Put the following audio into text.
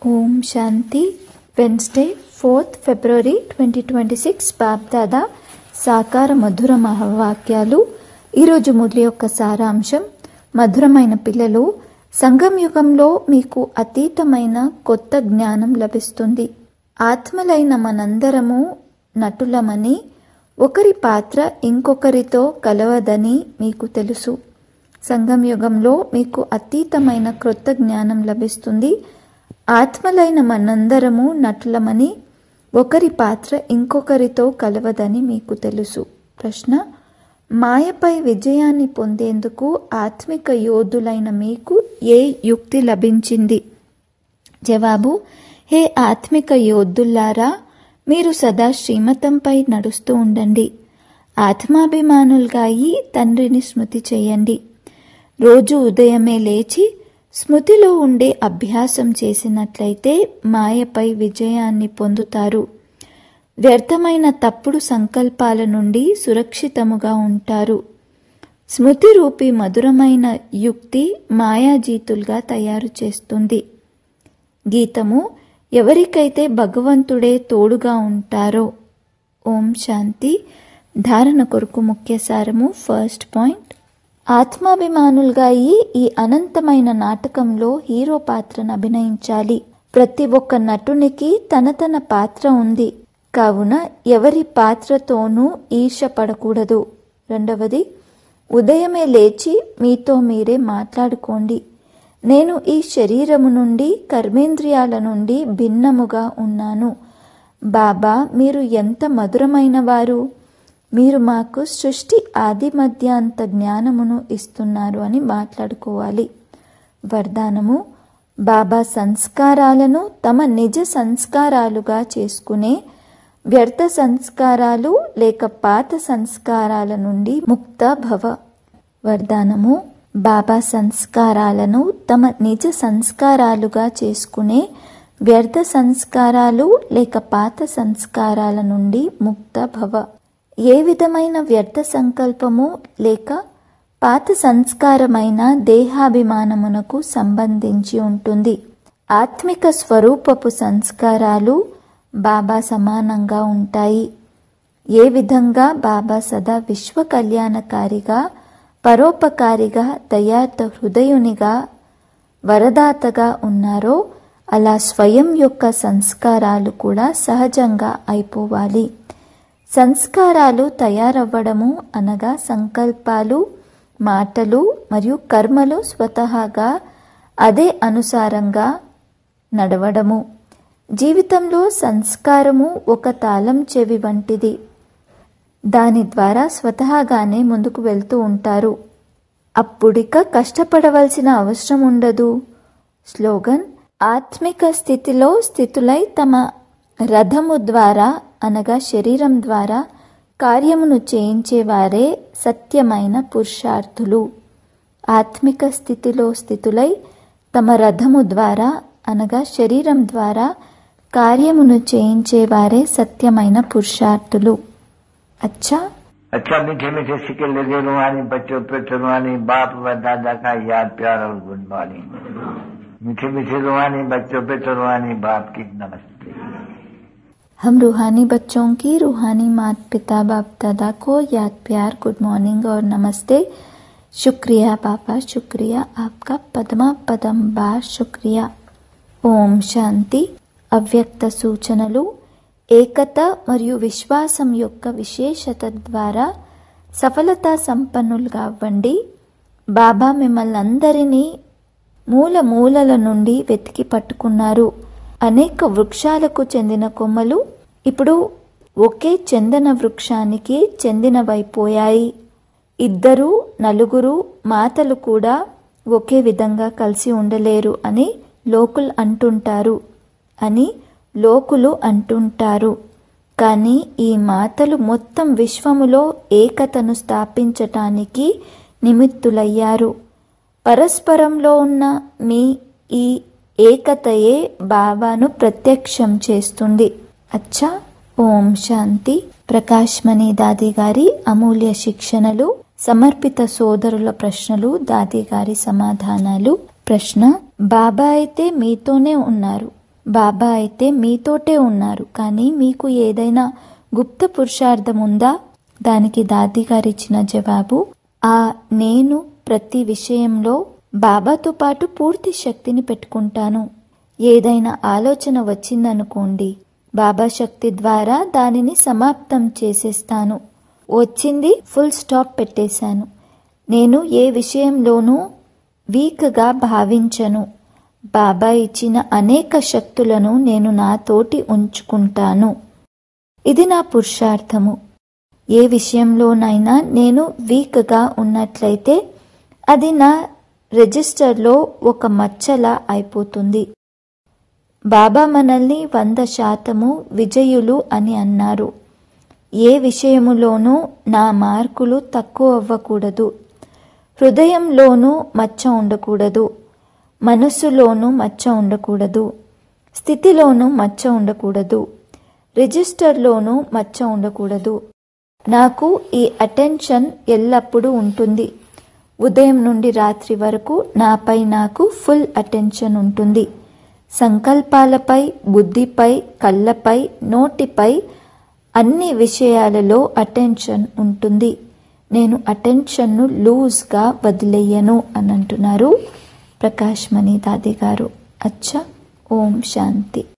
ఓం Shanti Wednesday fourth February twenty twenty six BapDada సాకార మధుర మహావాక్యాలు ఈరోజు మురళి యొక్క సారాంశం మధురమైన పిల్లలు సంగం యుగంలో మీకు అతీతమైన కొత్త జ్ఞానం లభిస్తుంది ఆత్మలైన మనందరము నటులమని ఒకరి పాత్ర ఇంకొకరితో కలవదని మీకు తెలుసు సంగం యుగంలో మీకు అతీతమైన క్రొత్త జ్ఞానం లభిస్తుంది ఆత్మలైన మనందరము నటులమని ఒకరి పాత్ర ఇంకొకరితో కలవదని మీకు తెలుసు ప్రశ్న మాయపై విజయాన్ని పొందేందుకు ఆత్మిక యోధులైన మీకు ఏ యుక్తి లభించింది జవాబు హే ఆత్మిక యోధుల్లారా మీరు సదా శ్రీమతంపై నడుస్తూ ఉండండి ఆత్మాభిమానులుగా అయి తండ్రిని స్మృతి చేయండి రోజు ఉదయమే లేచి స్మృతిలో ఉండే అభ్యాసం చేసినట్లయితే మాయపై విజయాన్ని పొందుతారు వ్యర్థమైన తప్పుడు సంకల్పాల నుండి సురక్షితముగా ఉంటారు స్మృతి రూపి మధురమైన యుక్తి మాయాజీతులుగా తయారు చేస్తుంది గీతము ఎవరికైతే భగవంతుడే తోడుగా ఉంటారో ఓం శాంతి ధారణ కొరకు ముఖ్య సారము ఫస్ట్ పాయింట్ ఆత్మాభిమానులుగా అయి ఈ అనంతమైన నాటకంలో హీరో పాత్రను అభినయించాలి ప్రతి ఒక్క నటునికి తన తన పాత్ర ఉంది కావున ఎవరి పాత్రతోనూ ఈర్ష పడకూడదు రెండవది ఉదయమే లేచి మీతో మీరే మాట్లాడుకోండి నేను ఈ శరీరము నుండి కర్మేంద్రియాల నుండి భిన్నముగా ఉన్నాను బాబా మీరు ఎంత మధురమైన వారు మీరు మాకు సృష్టి ఆది మధ్యాంత జ్ఞానమును ఇస్తున్నారు అని మాట్లాడుకోవాలి వరదానము బాబా సంస్కారాలను తమ నిజ సంస్కారాలుగా చేసుకునే వ్యర్థ సంస్కారాలు లేక పాత సంస్కారాల నుండి ముక్త భవ వరదానము బాబా సంస్కారాలను తమ నిజ సంస్కారాలుగా చేసుకునే వ్యర్థ సంస్కారాలు లేక పాత సంస్కారాల నుండి ముక్త భవ ఏ విధమైన వ్యర్థ సంకల్పము లేక పాత సంస్కారమైన దేహాభిమానమునకు సంబంధించి ఉంటుంది ఆత్మిక స్వరూపపు సంస్కారాలు బాబా సమానంగా ఉంటాయి ఏ విధంగా బాబా సదా విశ్వ కళ్యాణకారిగా పరోపకారిగా దయార్థ హృదయునిగా వరదాతగా ఉన్నారో అలా స్వయం యొక్క సంస్కారాలు కూడా సహజంగా అయిపోవాలి సంస్కారాలు తయారవ్వడము అనగా సంకల్పాలు మాటలు మరియు కర్మలు స్వతహాగా అదే అనుసారంగా నడవడము జీవితంలో సంస్కారము ఒక తాళం చెవి వంటిది దాని ద్వారా స్వతహాగానే ముందుకు వెళ్తూ ఉంటారు అప్పుడిక కష్టపడవలసిన అవసరం ఉండదు స్లోగన్ ఆత్మిక స్థితిలో స్థితులై తమ రథము ద్వారా అనగా శరీరం ద్వారా కార్యమును చేయించేవారే సత్యమైన పురుషార్థులు ఆత్మిక స్థితిలో స్థితులై తమ రథము ద్వారా అనగా శరీరం ద్వారా కార్యమును చేయించేవారే సత్యమైన పురుషార్థులు అచ్చా अच्छा मीठे मीठे सिक्के लगे रुहानी बच्चों पे रुहानी बाप व दादा का याद प्यार और गुड मॉर्निंग मीठे मीठे रुहानी बच्चों पे रुहानी बाप की नमस्ते हम रूहानी बच्चों की रूहानी मात पिता बाप दादा को याद प्यार गुड मॉर्निंग और नमस्ते शुक्रिया पापा शुक्रिया आपका पद्मा पदम बार शुक्रिया ఓం శాంతి అవ్యక్త సూచనలు ఏకత మరియు విశ్వాసం యొక్క విశేషత ద్వారా సఫలతా సంపన్నులుగా అవ్వండి బాబా మిమ్మల్ని అందరినీ మూల మూలల నుండి వెతికి పట్టుకున్నారు అనేక వృక్షాలకు చెందిన కొమ్మలు ఇప్పుడు ఒకే చందన వృక్షానికి చెందినవైపోయాయి ఇద్దరు నలుగురు మాతలు కూడా ఒకే విధంగా కలిసి ఉండలేరు అని లోకులు అంటుంటారు అని లోకులు అంటుంటారు కానీ ఈ మాతలు మొత్తం విశ్వములో ఏకతను స్థాపించటానికి నిమిత్తులయ్యారు పరస్పరంలో ఉన్న మీ ఈ ఏకతయే బాబాను ప్రత్యక్షం చేస్తుంది అచ్చా ఓం శాంతి ప్రకాశ్మణి దాది గారి అమూల్య శిక్షణలు సమర్పిత సోదరుల ప్రశ్నలు దాది గారి సమాధానాలు ప్రశ్న బాబా అయితే మీతోనే ఉన్నారు బాబా అయితే మీతోటే ఉన్నారు కానీ మీకు ఏదైనా గుప్త పురుషార్థం ఉందా దానికి దాది గారు ఇచ్చిన జవాబు ఆ నేను ప్రతి విషయంలో బాబాతో పాటు పూర్తి శక్తిని పెట్టుకుంటాను ఏదైనా ఆలోచన వచ్చిందనుకోండి బాబా శక్తి ద్వారా దానిని సమాప్తం చేసేస్తాను వచ్చింది ఫుల్ స్టాప్ పెట్టేశాను నేను ఏ విషయంలోనూ వీక్గా భావించను బాబా ఇచ్చిన అనేక శక్తులను నేను నాతోటి ఉంచుకుంటాను ఇది నా పురుషార్థము ఏ విషయంలోనైనా నేను వీక్గా ఉన్నట్లయితే అది నా రిజిస్టర్లో ఒక మచ్చలా అయిపోతుంది బాబా మనల్ని వంద శాతము విజయులు అని అన్నారు ఏ విషయములోనూ నా మార్కులు తక్కువ అవ్వకూడదు హృదయంలోనూ మచ్చ ఉండకూడదు మనస్సులోనూ మచ్చ ఉండకూడదు స్థితిలోనూ మచ్చ ఉండకూడదు రిజిస్టర్లోనూ మచ్చ ఉండకూడదు నాకు ఈ అటెన్షన్ ఎల్లప్పుడూ ఉంటుంది ఉదయం నుండి రాత్రి వరకు నాపై నాకు ఫుల్ అటెన్షన్ ఉంటుంది సంకల్పాలపై బుద్ధిపై కళ్ళపై నోటిపై అన్ని విషయాలలో అటెన్షన్ ఉంటుంది నేను అటెన్షన్ను లూజ్గా వదిలేయను అని అంటున్నారు ప్రకాష్ మణి దాది గారు అచ్చా ఓం శాంతి